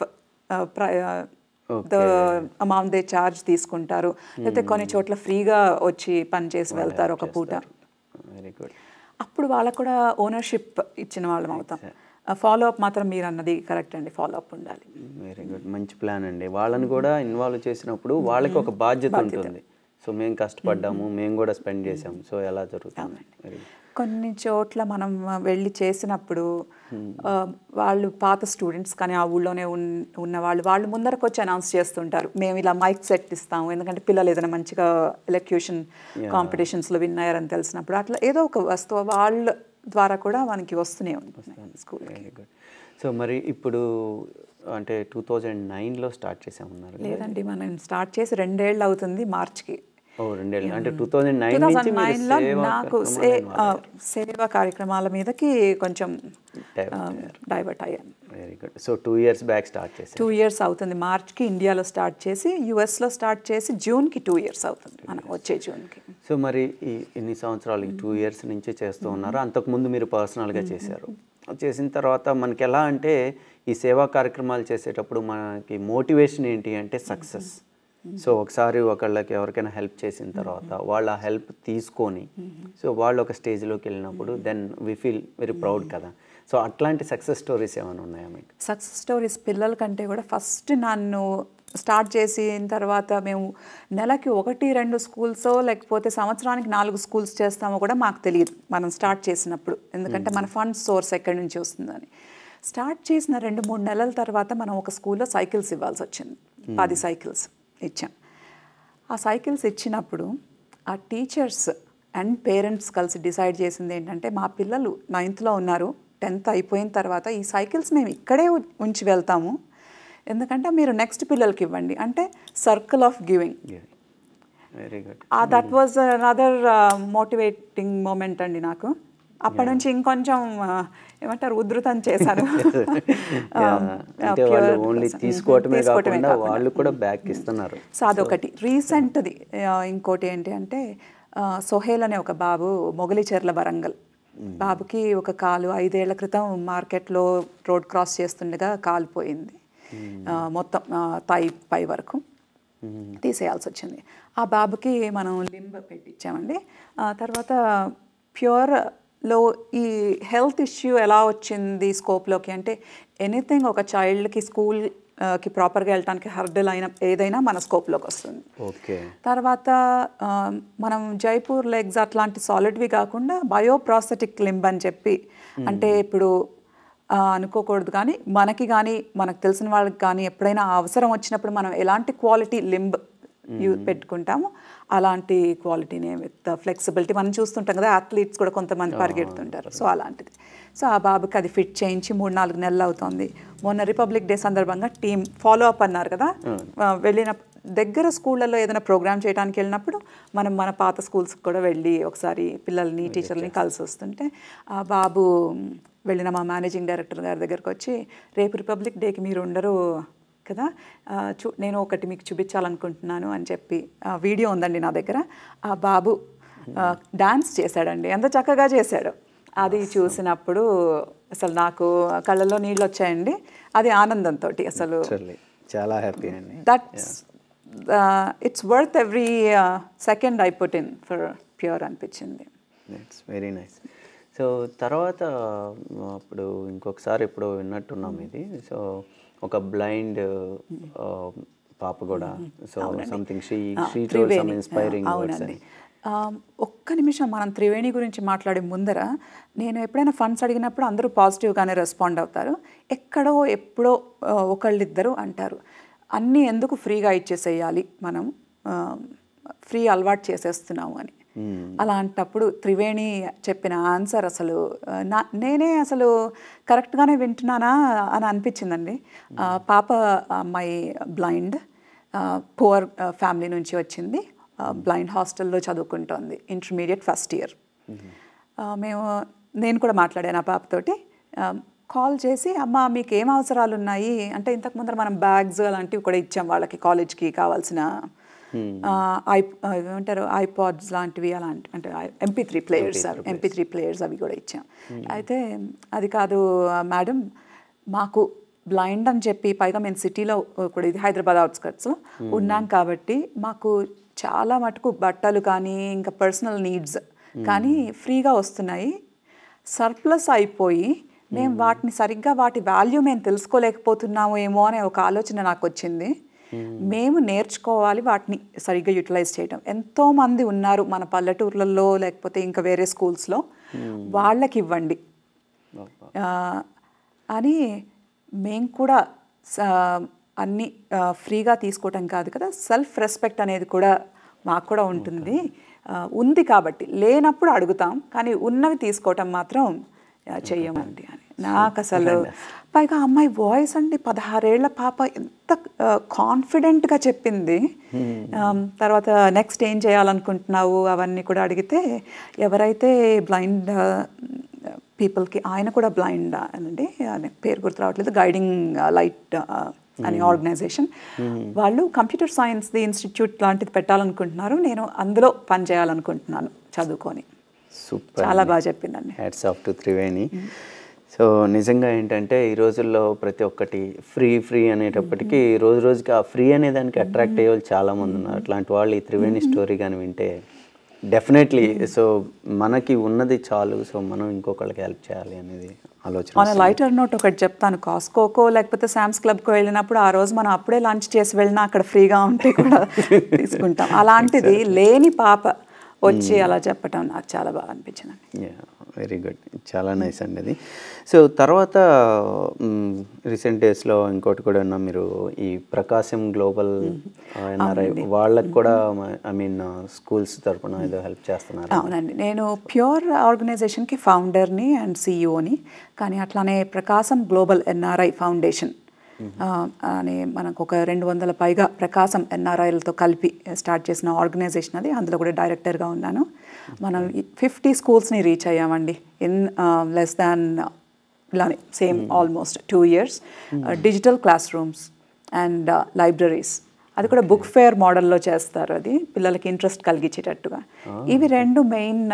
the amount they charge తీసుకుంటారు లేకపోతే కొన్ని చోట్ల ఫ్రీగా వచ్చి పని చేసి వెళ్తారు ఒక పూట వెరీ గుడ్ అప్పుడు వాళ్ళకు కూడా ఓనర్షిప్ ఇచ్చిన వాళ్ళం అవుతాం ఫాలో అప్ మాత్రం మీరు అన్నది కరెక్ట్ అండి ఫాలో అప్ ఉండాలి వెరీ గుడ్ మంచి ప్లాన్ అండి వాళ్ళని కూడా ఇన్వాల్వ్ చేసినప్పుడు వాళ్ళకి ఒక బాధ్యత ఉంటుంది సో మేము కష్టపడ్డాము మేము కూడా స్పెండ్ చేసాము సో ఎలా జరుగుతుంది వెరీ గుడ్ కొన్ని చోట్ల మనం వెళ్ళి చేసినప్పుడు ఆ, వాళ్ళు పాత స్టూడెంట్స్ కానీ ఆ ఊళ్ళోనే ఉన్- ఉన్న వాళ్ళు వాళ్ళు ముందరకు వచ్చి అనౌన్స్ చేస్తుంటారు మేము ఇలా మైక్ సెట్ ఇస్తాము ఎందుకంటే పిల్లలు ఏదైనా మంచిగా ఎలక్యూషన్ కాంపిటీషన్స్లో విన్ అయ్యారని తెలిసినప్పుడు అట్లా ఏదో ఒక వస్తువు వాళ్ళ ద్వారా కూడా మనకి వస్తూనే ఉంటుంది స్కూల్ వెరీ గుడ్ సో మరి ఇప్పుడు అంటే టూ థౌజండ్ నైన్లో స్టార్ట్ చేసామన్నారు లేదండి మనం స్టార్ట్ చేసి రెండేళ్ళు అవుతుంది మార్చ్కి ఓ రెండేళ్ళు అంటే టూ థౌజండ్ టూ నైన్ నుంచి థౌజండ్ మీరు నైన్లో సేవా నాకు సే ఆ, సేవా కార్యక్రమాల మీదకి కొంచెం డైవర్ట్ అయ్యాను very good so two years back start చేసారు టూ ఇయర్స్ అవుతుంది మార్చ్కి ఇండియాలో స్టార్ట్ చేసి యుఎస్లో స్టార్ట్ చేసి జూన్కి టూ ఇయర్స్ అవుతుంది మనం వచ్చే జూన్కి సో మరి ఈ ఇన్ని సంవత్సరాలు ఈ టూ ఇయర్స్ నుంచి చేస్తూ ఉన్నారు అంతకుముందు మీరు పర్సనల్గా చేశారు చేసిన తర్వాత మనకి ఎలా అంటే ఈ సేవా కార్యక్రమాలు చేసేటప్పుడు మనకి మోటివేషన్ ఏంటి అంటే సక్సెస్ సో ఒకసారి ఒకళ్ళకి ఎవరికైనా హెల్ప్ చేసిన తర్వాత వాళ్ళ హెల్ప్ తీసుకొని సో వాళ్ళు ఒక స్టేజ్లోకి వెళ్ళినప్పుడు then we feel very proud కదా సో అట్లాంటి సక్సెస్ స్టోరీస్ ఏమైనా ఉన్నాయా మీకు సక్సెస్ స్టోరీస్ పిల్లల కంటే కూడా ఫస్ట్ నన్ను స్టార్ట్ చేసిన తర్వాత మేము నెలకి ఒకటి రెండు స్కూల్సో లేకపోతే సంవత్సరానికి నాలుగు స్కూల్స్ చేస్తామో కూడా మాకు తెలియదు మనం స్టార్ట్ చేసినప్పుడు ఎందుకంటే మన ఫండ్ సోర్స్ ఎక్కడి నుంచి వస్తుందని స్టార్ట్ చేసిన రెండు మూడు నెలల తర్వాత మనం ఒక స్కూల్లో సైకిల్స్ ఇవ్వాల్సి వచ్చింది పది సైకిల్స్ ఇచ్చాం ఆ సైకిల్స్ ఇచ్చినప్పుడు ఆ టీచర్స్ అండ్ పేరెంట్స్ కలిసి డిసైడ్ చేసింది ఏంటంటే మా పిల్లలు నైన్త్లో ఉన్నారు టెన్త్ అయిపోయిన తర్వాత ఈ సైకిల్స్ మేము ఇక్కడే ఉ- ఉంచి వెళ్తాము ఎందుకంటే మీరు నెక్స్ట్ పిల్లలకి ఇవ్వండి అంటే circle of giving very good that was another motivating moment అండి నాకు అప్పటి నుంచి ఇంకొంచెం uh, ఏమంటారు ఉధృతం చేశాను Um, అంటే pure వాళ్ళు ఓన్లీ కోసం. తీసుకోవటమే తీసుకోవటమే కాకుండా కాకుండా. వాళ్ళు కూడా బ్యాక్ ఇస్తున్నారు సో అదొకటి రీసెంట్ది ఆ, ఇంకోటి ఏంటి అంటే ఆ, సొహేల్ అనే ఒక బాబు మొగలిచెర్ల వరంగల్ బాబుకి ఒక కాలు ఐదేళ్ల క్రితం మార్కెట్లో రోడ్ క్రాస్ చేస్తుండగా కాలు పోయింది ఆ, మొత్తం ఆ, థై పై వరకు తీసేయాల్సి వచ్చింది ఆ బాబుకి మనం లింబ పెట్టించామండి ఆ తర్వాత ప్యూర్ లో ఈ హెల్త్ ఇష్యూ ఎలా వచ్చింది స్కోప్లోకి అంటే ఎనీథింగ్ ఒక చైల్డ్కి స్కూల్ కి ప్రాపర్గా వెళ్ళటానికి హర్డల్ అయిన ఏదైనా మన స్కోప్లోకి వస్తుంది ఓకే తర్వాత ఆ, మనం జైపూర్ లెగ్స్ అట్లాంటి సాలిడ్వి కాకుండా బయోప్రాస్థెటిక్ లింబ్ అని చెప్పి అంటే ఇప్పుడు ఆ, అనుకోకూడదు కానీ మనకి కానీ మనకు తెలిసిన వాళ్ళకి కానీ ఎప్పుడైనా అవసరం వచ్చినప్పుడు మనం ఎలాంటి క్వాలిటీ లింబ్ యూ పెట్టుకుంటామో అలాంటి క్వాలిటీనే విత్ ఫ్లెక్సిబిలిటీ మనం చూస్తుంటాం కదా అథ్లీట్స్ కూడా కొంతమంది పరిగెడుతుంటారు సో అలాంటిది సో ఆ బాబుకి అది ఫిట్ చేయించి మూడు నాలుగు నెలలు అవుతుంది మొన్న రిపబ్లిక్ డే సందర్భంగా టీం ఫాలో అప్ అన్నారు కదా ఆ, వెళ్ళిన దగ్గర స్కూళ్ళల్లో ఏదైనా ప్రోగ్రామ్ చేయడానికి వెళ్ళినప్పుడు మనం మన పాత స్కూల్స్కి కూడా వెళ్ళి ఒకసారి పిల్లల్ని టీచర్లని కలిసి వస్తుంటే ఆ బాబు వెళ్ళిన మా మేనేజింగ్ డైరెక్టర్ గారి దగ్గరకు వచ్చి రేపు రిపబ్లిక్ డేకి మీరు ఉండరు కదా ఆ, చూ నేను ఒకటి మీకు చూపించాలనుకుంటున్నాను అని చెప్పి ఆ, వీడియో ఉందండి నా దగ్గర ఆ బాబు డాన్స్ చేశాడండి ఎంత చక్కగా చేశాడు అది చూసినప్పుడు అసలు నాకు కళ్ళల్లో నీళ్ళు వచ్చాయండి అది ఆనందంతో అసలు Actually, చాలా హ్యాపీ అండి that's it's worth every second I put in for pure అనిపించింది ఇట్స్ వెరీ నైస్ సో తర్వాత అప్పుడు ఇంకొకసారి ఎప్పుడో విన్నట్టున్నాం ఇది సో ఒక బ్లైండ్ పాప కూడా so something she uh, she told some Triveni. Inspiring uh, words అవునండి ఆ, ఒక్క నిమిషం మనం త్రివేణి గురించి మాట్లాడే ముందర నేను ఎప్పుడైనా ఫండ్స్ అడిగినప్పుడు అందరూ పాజిటివ్గానే రెస్పాండ్ అవుతారు ఎక్కడో ఎప్పుడో ఆ, ఒకళ్ళిద్దరు అంటారు అన్నీ ఎందుకు ఫ్రీగా ఇచ్చేసేయాలి మనం ఆ, ఫ్రీ అలవాటు చేసేస్తున్నాము అని అలాంటప్పుడు త్రివేణి చెప్పిన ఆన్సర్ అసలు ఆ, నా నేనే అసలు కరెక్ట్గానే వింటున్నానా అని అనిపించిందండి ఆ, పాప అమ్మాయి బ్లైండ్ పువర్ ఫ్యామిలీ నుంచి వచ్చింది బ్లైండ్ హాస్టల్లో చదువుకుంటోంది ఇంటర్మీడియట్ ఫస్ట్ ఇయర్ మేము నేను కూడా మాట్లాడాను ఆ పాపతోటి కాల్ చేసి అమ్మ మీకు ఏం అవసరాలు ఉన్నాయి అంటే ఇంతకు ముందర మనం బ్యాగ్స్ అలాంటివి కూడా ఇచ్చాం వాళ్ళకి కాలేజ్కి కావాల్సిన ఐ ఏమంటారు ఐపాడ్స్ లాంటివి అలాంటి అంటే MP three players MP three players అవి కూడా ఇచ్చాం అయితే అది కాదు మేడం మాకు బ్లైండ్ అని చెప్పి పైగా మేము సిటీలో కూడా ఇది హైదరాబాద్ అవుట్స్కట్స్లో ఉన్నాం కాబట్టి మాకు చాలా మటుకు బట్టలు కానీ ఇంకా పర్సనల్ నీడ్స్ కానీ ఫ్రీగా వస్తున్నాయి సర్ప్లస్ అయిపోయి మేము వాటిని సరిగ్గా వాటి వాల్యూ మేము తెలుసుకోలేకపోతున్నాము ఏమో అనే ఒక ఆలోచన నాకు వచ్చింది మేము నేర్చుకోవాలి వాటిని సరిగ్గా యూటిలైజ్ చేయడం ఎంతో మంది ఉన్నారు మన పల్లెటూర్లలో లేకపోతే ఇంకా వేరే స్కూల్స్లో వాళ్ళకి ఇవ్వండి ఆ, అని మేము కూడా స- అన్ని ఆ, ఫ్రీగా తీసుకోవటం కాదు కదా సెల్ఫ్ రెస్పెక్ట్ అనేది కూడా మాకు కూడా ఉంటుంది ఆ, ఉంది కాబట్టి లేనప్పుడు అడుగుతాం కానీ ఉన్నవి తీసుకోవటం మాత్రం ఆ, చెయ్యమండి అని నాకు అసలు పైగా అమ్మాయి వాయిస్ అండి పదహారేళ్ల పాప ఎంత కాన్ఫిడెంట్గా చెప్పింది ఆ, తర్వాత నెక్స్ట్ ఏం చేయాలనుకుంటున్నావు అవన్నీ కూడా అడిగితే ఎవరైతే బ్లైండ్ పీపుల్కి ఆయన కూడా బ్లైండ్ అనండి ఆయన పేరు గుర్తు రావట్లేదు గైడింగ్ లైట్ అనే ఆర్గనైజేషన్ వాళ్ళు కంప్యూటర్ సైన్స్ ది ఇన్స్టిట్యూట్ లాంటిది పెట్టాలనుకుంటున్నారు నేను అందులో పని చేయాలనుకుంటున్నాను చదువుకొని సూపర్ చాలా బాగా చెప్పిందండి hats off to Triveni so నిజంగా ఏంటంటే ఈ రోజుల్లో ప్రతి ఒక్కటి ఫ్రీ ఫ్రీ అనేటప్పటికీ రోజు రోజుకి ఆ ఫ్రీ అనే దానికి అట్రాక్ట్ అయ్యే వాళ్ళు చాలా మంది ఉన్నారు అట్లాంటి వాళ్ళు ఈ త్రివేణి స్టోరీ కానీ వింటే డెఫినెట్లీ సో మనకి ఉన్నది చాలు సో మనం ఇంకొకళ్ళకి హెల్ప్ చేయాలి అనేది ఆలోచన మన లైటర్ నోట్ ఒకటి చెప్తాను కాస్కోకో లేకపోతే శామ్స్ క్లబ్కో వెళ్ళినప్పుడు ఆ రోజు మనం అప్పుడే లంచ్ చేసి వెళ్ళినా అక్కడ ఫ్రీగా ఉంటే కూడా తీసుకుంటాం అలాంటిది లేని పాప వచ్చి అలా చెప్పటం నాకు చాలా బాగా అనిపించింది వెరీ గుడ్ చాలా నైస్ అండి అది సో తర్వాత రీసెంట్ డేస్లో ఇంకోటి కూడా ఉన్నా మీరు ఈ ప్రకాశం గ్లోబల్ ఎన్ఆర్ఐ వాళ్ళకి కూడా ఐ మీన్ స్కూల్స్ తరపున ఏదో హెల్ప్ చేస్తున్నారు అవునండి నేను ప్యూర్ ఆర్గనైజేషన్కి ఫౌండర్ని అండ్ సిఇఓని కానీ అట్లానే ప్రకాశం గ్లోబల్ ఎన్ఆర్ఐ ఫౌండేషన్ ఆ, అనే మనకు ఒక రెండు వందల పైగా ప్రకాశం ఎన్ఆర్ఐలతో కలిపి స్టార్ట్ చేసిన ఆర్గనైజేషన్ అది అందులో కూడా డైరెక్టర్గా ఉన్నాను మనం ఫిఫ్టీ స్కూల్స్ని రీచ్ అయ్యామండి ఇన్ లెస్ దాన్ ఇలానే same almost two years digital classrooms and libraries అది కూడా బుక్ ఫేర్ మోడల్లో చేస్తారు అది పిల్లలకి ఇంట్రెస్ట్ కలిగించేటట్టుగా ఇవి రెండు మెయిన్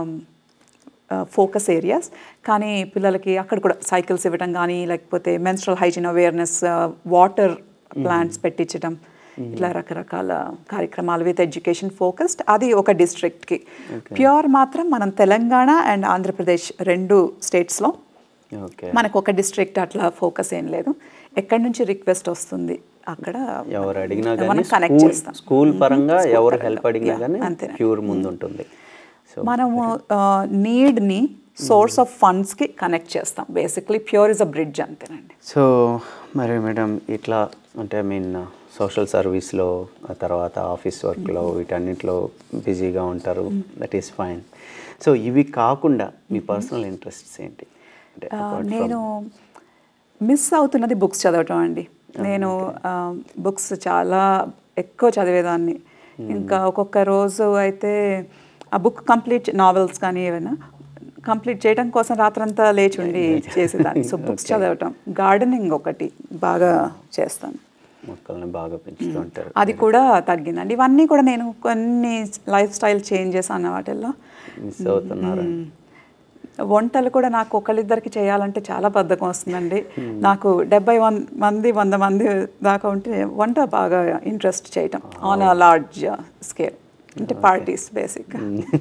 ఫోకస్ ఏరియాస్ కానీ పిల్లలకి అక్కడ కూడా సైకిల్స్ ఇవ్వడం కానీ లేకపోతే menstrual hygiene awareness water plants పెట్టించడం ఇట్లా రకరకాల కార్యక్రమాలు విత్ ఎడ్యుకేషన్ ఫోకస్డ్ అది ఒక డిస్ట్రిక్ట్కి ప్యూర్ మాత్రం మనం తెలంగాణ అండ్ ఆంధ్రప్రదేశ్ రెండు స్టేట్స్లో ఓకే మనకు ఒక డిస్ట్రిక్ట్ అట్లా ఫోకస్ ఏం లేదు ఎక్కడి నుంచి రిక్వెస్ట్ వస్తుంది అక్కడ ఎవరు అడిగినా మనం కానీ కనెక్ట్ స్కూల్ చేస్తాం స్కూల్ పరంగా ఎవరు హెల్ప్ అడిగినా Yeah, కానీ అంతేనండి. ప్యూర్ ముందు ఉంటుంది సో మనము నీడ్ని సోర్స్ ఆఫ్ ఫండ్స్కి కనెక్ట్ చేస్తాం basically pure is a bridge అంతేనండి సో మరి మేడం ఇట్లా అంటే ఐ మీన్ సోషల్ సర్వీస్లో ఆ తర్వాత ఆఫీస్ వర్క్లో వీటన్నిటిలో బిజీగా ఉంటారు దట్ ఈస్ ఫైన్ సో ఇవి కాకుండా మీ పర్సనల్ ఇంట్రెస్ట్స్ ఏంటి అంటే ఆ, apart from- నేను మిస్ అవుతున్నది బుక్స్ చదవటం అండి నేను బుక్స్ చాలా ఎక్కువ చదివేదాన్ని ఇంకా ఒక్కొక్క రోజు అయితే ఆ బుక్ కంప్లీట్ నావెల్స్ కానీ ఏమైనా కంప్లీట్ చేయడం కోసం రాత్రంతా లేచి ఉండి చేసేదాన్ని సో బుక్స్ చదవటం గార్డెనింగ్ ఒకటి బాగా చేస్తాను మొక్కల్ని బాగా పెంచుతూ ఉంటారు అది కూడా తగ్గిందండి ఇవన్నీ కూడా నేను కొన్ని లైఫ్ స్టైల్ చేంజెస్ అన్న వాటిల్లో మిస్ అవుతున్నారు వంటలు కూడా నాకు ఒకళ్ళిద్దరికి చేయాలంటే చాలా బద్ధకం వస్తుందండి నాకు డెబ్బై వన్ మంది వంద మంది దాకా ఉంటే వంట బాగా ఇంట్రెస్ట్ చేయటం ఆన్ అ లార్జ్ స్కేల్ అంటే పార్టీస్ బేసిక్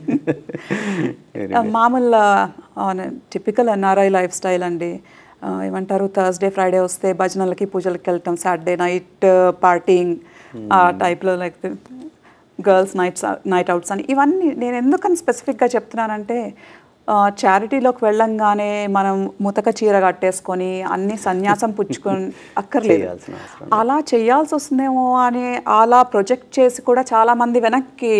మామూలు టిపికల్ ఎన్ఆర్ఐ లైఫ్ స్టైల్ అండి ఆ, ఏమంటారు థర్స్డే ఫ్రైడే వస్తే భజనలకి పూజలకి వెళ్తాం సాటర్డే నైట్ పార్టీయింగ్ ఆ టైప్లో like girls nights night outs అని ఇవన్నీ నేను ఎందుకని స్పెసిఫిక్గా చెప్తున్నానంటే చారిటీలోకి వెళ్ళంగానే మనం ముతక చీర కట్టేసుకొని అన్ని సన్యాసం పుచ్చుకొని అక్కర్లేదు చేయాల్సిన అవసరం అలా చేయాల్సి వస్తుందేమో అని అలా ప్రొజెక్ట్ చేసి కూడా చాలా మంది వెనక్కి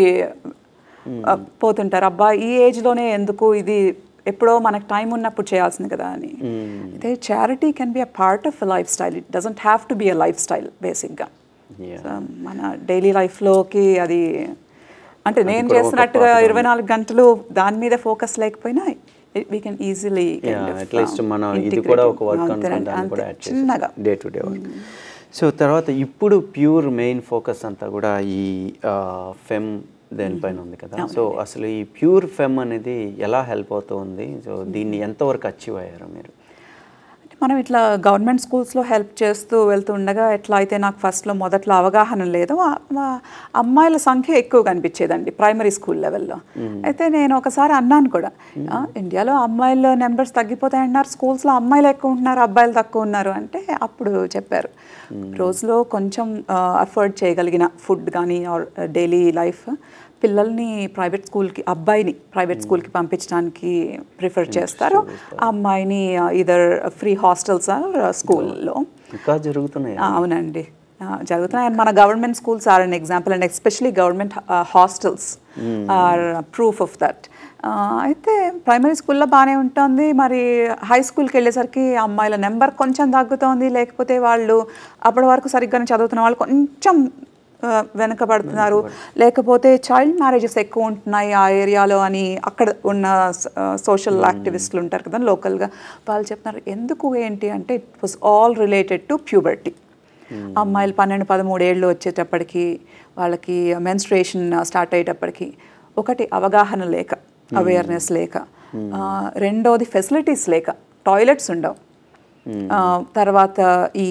ఆ, పోతుంటారు అబ్బా ఈ ఏజ్లోనే ఎందుకు ఇది ఎప్పుడో మనకు టైం ఉన్నప్పుడు చేయాల్సింది కదా అని అయితే charity can be a part of lifestyle it doesn't have to be a lifestyle బేసిక్గా Yeah. సో మన డైలీ లైఫ్లోకి అది అంటే నేను కూడా ఒక చేస్తున్నట్టుగా part ఇరవై నాలుగు గంటలు దాని మీద ఫోకస్ లేకపోయినా వీ కెన్ ఈజీలీ అట్లీస్ట్ మనం ఇది కూడా ఒక వర్క్ అనుకుని దాన్ని కూడా యాడ్ చిన్నగా చేసి day to day work so తర్వాత ఇప్పుడు ప్యూర్ మెయిన్ ఫోకస్ అంతా కూడా ఈ ఫెమ్ దేనిపైన ఉంది కదా సో అసలు ఈ ప్యూర్ ఫెమ్ అనేది ఎలా హెల్ప్ అవుతుంది సో దీన్ని ఎంతవరకు అచీవ్ అయ్యారు మీరు అంటే మనం ఇట్లా గవర్నమెంట్ స్కూల్స్లో హెల్ప్ చేస్తూ వెళ్తుండగా ఎట్లా అయితే నాకు ఫస్ట్లో మొదట్లో అవగాహన లేదు ఆ- ఆ అమ్మాయిల సంఖ్య ఎక్కువ కనిపించేదండి ప్రైమరీ స్కూల్ లెవెల్లో అయితే నేను ఒకసారి అన్నాను కూడా "ఆ, ఇండియాలో అమ్మాయిల నెంబర్స్ తగ్గిపోతాయన్నారు స్కూల్స్లో అమ్మాయిలు ఎక్కువ ఉంటున్నారు అబ్బాయిలు తక్కువ ఉన్నారు అంటే అప్పుడు చెప్పారు రోజులో కొంచెం అఫోర్డ్ చేయగలిగిన ఫుడ్ కానీ ఆర్ డైలీ లైఫ్ పిల్లల్ని ప్రైవేట్ స్కూల్కి అబ్బాయిని ప్రైవేట్ స్కూల్కి పంపించడానికి ప్రిఫర్ చేస్తారు ఆ అమ్మాయిని ఇదర్ ఫ్రీ హాస్టల్స్ ఆర్ స్కూల్లో ఇంకా జరుగుతున్నాయి అవునండి ఆ, జరుగుతున్నాయి And మన government schools are an example and especially government hostels are proof of that అయితే ప్రైమరీ స్కూల్లో బాగానే ఉంటుంది మరి హై స్కూల్కి వెళ్ళేసరికి అమ్మాయిల నెంబర్ కొంచెం తగ్గుతోంది లేకపోతే వాళ్ళు అప్పటి వరకు సరిగ్గానే చదువుతున్న వాళ్ళు కొంచెం ఆ, వెనకబడుతున్నారు లేకపోతే చైల్డ్ మ్యారేజెస్ ఎక్కువ ఉంటున్నాయి ఆ ఏరియాలో అని అక్కడ ఉన్న సోషల్ యాక్టివిస్టులు ఉంటారు కదా లోకల్గా వాళ్ళు చెప్తున్నారు ఎందుకు ఏంటి అంటే it was all related to puberty అమ్మాయిలు పన్నెండు పదమూడు ఏళ్ళు వచ్చేటప్పటికి వాళ్ళకి మెన్స్ట్రేషన్ స్టార్ట్ అయ్యేటప్పటికి ఒకటి అవగాహన లేక అవేర్నెస్ లేక ఆ, రెండోది ఫెసిలిటీస్ లేక టాయిలెట్స్ ఉండవు ఆ, తర్వాత ఈ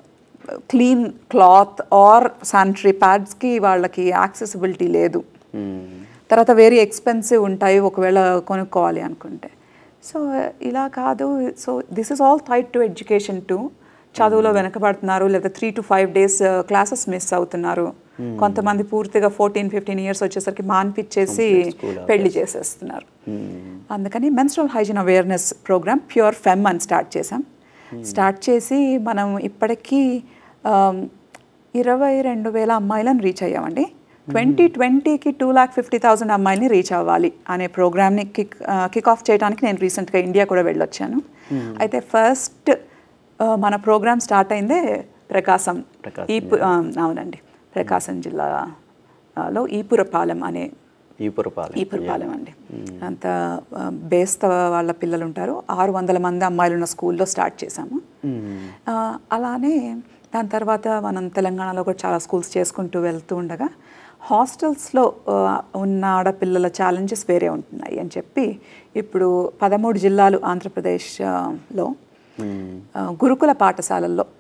క్లీన్ క్లాత్ ఆర్ శానిటరీ ప్యాడ్స్కి వాళ్ళకి యాక్సెసిబిలిటీ లేదు తర్వాత వెరీ ఎక్స్పెన్సివ్ ఉంటాయి ఒకవేళ కొనుక్కోవాలి అనుకుంటే సో ఇలా కాదు so this is all tied to education to చదువులో వెనకబడుతున్నారు లేదా three to five days classes miss అవుతున్నారు కొంతమంది పూర్తిగా ఫోర్టీన్ ఫిఫ్టీన్ ఇయర్స్ వచ్చేసరికి మాన్పిచ్చేసి పెళ్లి చేసేస్తున్నారు అందుకని menstrual hygiene awareness program pure fem అని స్టార్ట్ చేసాం స్టార్ట్ చేసి మనం ఇప్పటికీ ఆమ్, ఇరవై రెండు వేల అమ్మాయిలను రీచ్ అయ్యామండి ట్వంటీ ట్వంటీకి టూ ల్యాక్ ఫిఫ్టీ థౌసండ్ అమ్మాయిల్ని రీచ్ అవ్వాలి అనే ప్రోగ్రామ్ని కిక్ కిక్ ఆఫ్ చేయడానికి నేను రీసెంట్గా ఇండియా కూడా వెళ్ళొచ్చాను అయితే ఫస్ట్ మన ప్రోగ్రామ్ స్టార్ట్ అయిందే ప్రకాశం ప్రకాశం ఈపు ఆ, అవునండి ప్రకాశం జిల్లాలో ఈపురపాలెం అనే ఈపురపాలెం ఈపురపాలెం అండి అంత ఆ, బేస్త వాళ్ళ పిల్లలు ఉంటారు ఆరు వందల మంది అమ్మాయిలు ఉన్న స్కూల్లో స్టార్ట్ చేశాము ఆ, అలానే దాని తర్వాత మనం తెలంగాణలో కూడా చాలా స్కూల్స్ చేసుకుంటూ వెళ్తూ ఉండగా హాస్టల్స్లో ఆ, ఉన్న ఆడపిల్లల ఛాలెంజెస్ వేరే ఉంటున్నాయి అని చెప్పి ఇప్పుడు పదమూడు జిల్లాలు ఆంధ్రప్రదేశ్లో ఆ, గురుకుల పాఠశాలల్లో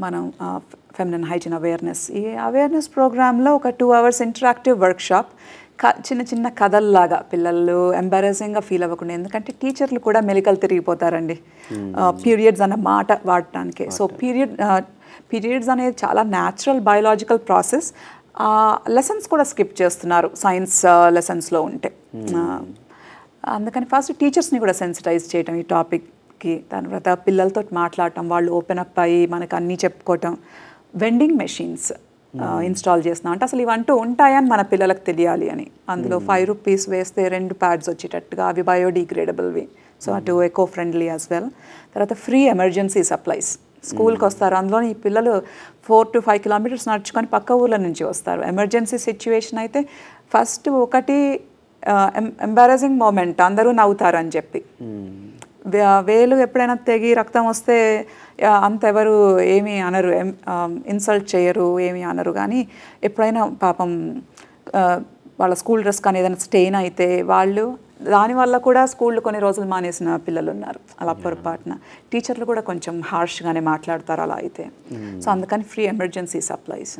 మనం ఫెమినన్ హైజీన్ అవేర్నెస్ ఈ అవేర్నెస్ ప్రోగ్రాంలో ఒక టూ అవర్స్ ఇంటరాక్టివ్ వర్క్షాప్ క చిన్న చిన్న కథల్లాగా పిల్లలు ఎంబారసింగ్గా ఫీల్ అవ్వకుండా ఎందుకంటే టీచర్లు కూడా మెలికలు తిరిగిపోతారండి పీరియడ్స్ అన్న మాట వాడటానికి సో పీరియడ్ పీరియడ్స్ అనేది చాలా న్యాచురల్ బయోలాజికల్ ప్రాసెస్ లెసన్స్ కూడా స్కిప్ చేస్తున్నారు సైన్స్ లెసన్స్లో ఉంటే ఆ, అందుకని ఫస్ట్ టీచర్స్ని కూడా సెన్సిటైజ్ చేయటం ఈ టాపిక్కి తర్వాత పిల్లలతో మాట్లాడటం వాళ్ళు ఓపెన్ అప్ అయ్యి మనకు అన్నీ చెప్పుకోవటం వెండింగ్ మెషిన్స్ ఇన్స్టాల్ చేస్తున్నాం అంటే అసలు ఇవంటూ ఉంటాయని మన పిల్లలకు తెలియాలి అని అందులో ఫైవ్ రూపీస్ వేస్తే రెండు ప్యాడ్స్ వచ్చేటట్టుగా అవి బయోడిగ్రేడబుల్వి సో అటు ఎకో ఫ్రెండ్లీ యాజ్ వెల్ తర్వాత ఫ్రీ ఎమర్జెన్సీ సప్లైస్ స్కూల్కి వస్తారు అందులో ఈ పిల్లలు ఫోర్ టు ఫైవ్ కిలోమీటర్స్ నడుచుకొని పక్క ఊర్ల నుంచి వస్తారు ఎమర్జెన్సీ సిచ్యువేషన్ అయితే ఫస్ట్ ఒకటి ఎంబారసింగ్ మూమెంట్ అందరూ నవ్వుతారు అని చెప్పి వే- వేలు ఎప్పుడైనా తెగి రక్తం వస్తే ఆ, అంత ఎవరు ఏమీ అనరు ఇన్సల్ట్ చేయరు ఏమీ అనరు కానీ ఎప్పుడైనా పాపం ఆ, వాళ్ళ స్కూల్ డ్రెస్ కానీ ఏదైనా స్టెయిన్ అయితే వాళ్ళు దానివల్ల కూడా స్కూళ్ళు కొన్ని రోజులు మానేసిన పిల్లలు ఉన్నారు అలా పొరపాటున టీచర్లు కూడా కొంచెం హార్ష్గానే మాట్లాడతారు అలా అయితే సో అందుకని ఫ్రీ ఎమర్జెన్సీ సప్లైస్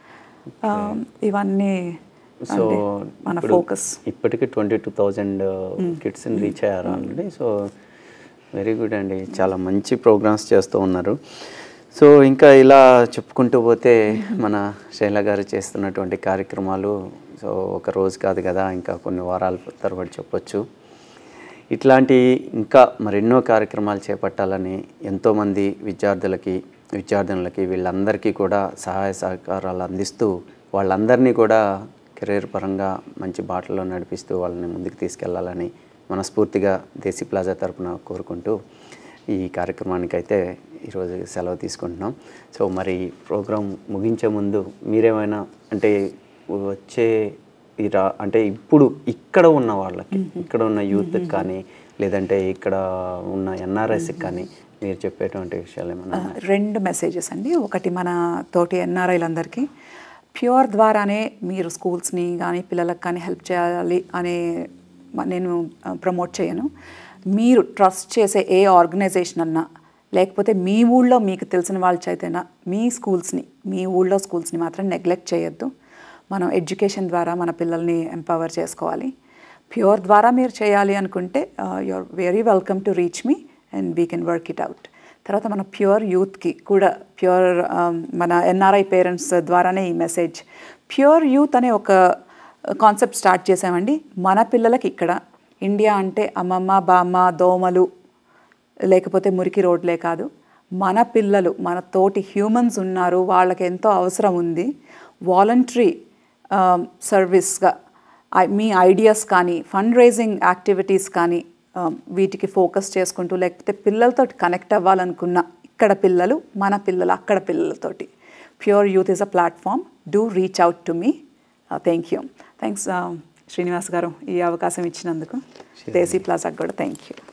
ఇవన్నీ సో అంటే మన ఇప్పుడు ఫోకస్ ఇప్పటికి ట్వంటీ టూ థౌజండ్ కిడ్స్ని రీచ్ అయ్యారు ఆల్రెడీ సో వెరీ గుడ్ అండి చాలా మంచి ప్రోగ్రామ్స్ చేస్తూ ఉన్నారు సో ఇంకా ఇలా చెప్పుకుంటూ పోతే మన శైల గారు చేస్తున్నటువంటి కార్యక్రమాలు సో ఒక రోజు కాదు కదా ఇంకా కొన్ని వారాల తరబడి చెప్పొచ్చు ఇట్లాంటి ఇంకా మరెన్నో కార్యక్రమాలు చేపట్టాలని ఎంతోమంది విద్యార్థులకి విద్యార్థినులకి వీళ్ళందరికీ కూడా సహాయ సహకారాలు అందిస్తూ వాళ్ళందరినీ కూడా కెరీర్ పరంగా మంచి బాటలో నడిపిస్తూ వాళ్ళని ముందుకు తీసుకెళ్లాలని మనస్ఫూర్తిగా దేశీ ప్లాజా తరపున కోరుకుంటూ ఈ కార్యక్రమానికి అయితే ఈరోజు సెలవు తీసుకుంటున్నాం సో మరి ప్రోగ్రాం ముగించే ముందు మీరేమైనా అంటే వచ్చే ఈ రా అంటే ఇప్పుడు ఇక్కడ ఉన్న వాళ్ళకి ఇక్కడ ఉన్న యూత్కి కానీ లేదంటే ఇక్కడ ఉన్న ఎన్ఆర్ఎస్కి కానీ మీరు చెప్పేటువంటి విషయాలు ఏమన్నా ఆ, రెండు మెసేజెస్ అండి ఒకటి మన తోటి ఎన్ఆర్ఐలందరికీ ప్యూర్ ద్వారానే మీరు స్కూల్స్ని కానీ పిల్లలకు కానీ హెల్ప్ చేయాలి అనే మ- నేను ప్రమోట్ చేయను మీరు ట్రస్ట్ చేసే ఏ ఆర్గనైజేషన్ అన్నా లేకపోతే మీ ఊళ్ళో మీకు తెలిసిన వాళ్ళ చేతైనా మీ స్కూల్స్ని మీ ఊళ్ళో స్కూల్స్ని మాత్రం నెగ్లెక్ట్ చేయొద్దు మనం ఎడ్యుకేషన్ ద్వారా మన పిల్లల్ని ఎంపవర్ చేసుకోవాలి ప్యూర్ ద్వారా మీరు చేయాలి అనుకుంటే you're very welcome to reach me and we can work it out తర్వాత మన ప్యూర్ యూత్కి కూడా ప్యూర్ మన ఎన్ఆర్ఐ పేరెంట్స్ ద్వారానే ఈ మెసేజ్ ప్యూర్ యూత్ అనే ఒక కాన్సెప్ట్ స్టార్ట్ చేసామండి మన పిల్లలకి ఇక్కడ ఇండియా అంటే అమ్మమ్మ బామ్మ దోమలు లేకపోతే మురికి రోడ్లే కాదు మన పిల్లలు మన తోటి హ్యూమన్స్ ఉన్నారు వాళ్ళకి ఎంతో అవసరం ఉంది వాలంటరీ సర్వీస్గా మీ ఐడియాస్ కానీ ఫండ్ రైజింగ్ యాక్టివిటీస్ కానీ ఆ, వీటికి ఫోకస్ చేసుకుంటూ లేకపోతే పిల్లలతో కనెక్ట్ అవ్వాలనుకున్న ఇక్కడ పిల్లలు మన పిల్లలు అక్కడ పిల్లలతోటి pure youth is a platform do reach out to me thank you thanks Srinivas garu ఈ అవకాశం ఇచ్చినందుకు దేశీ ప్లాజాకి కూడా థ్యాంక్ యూ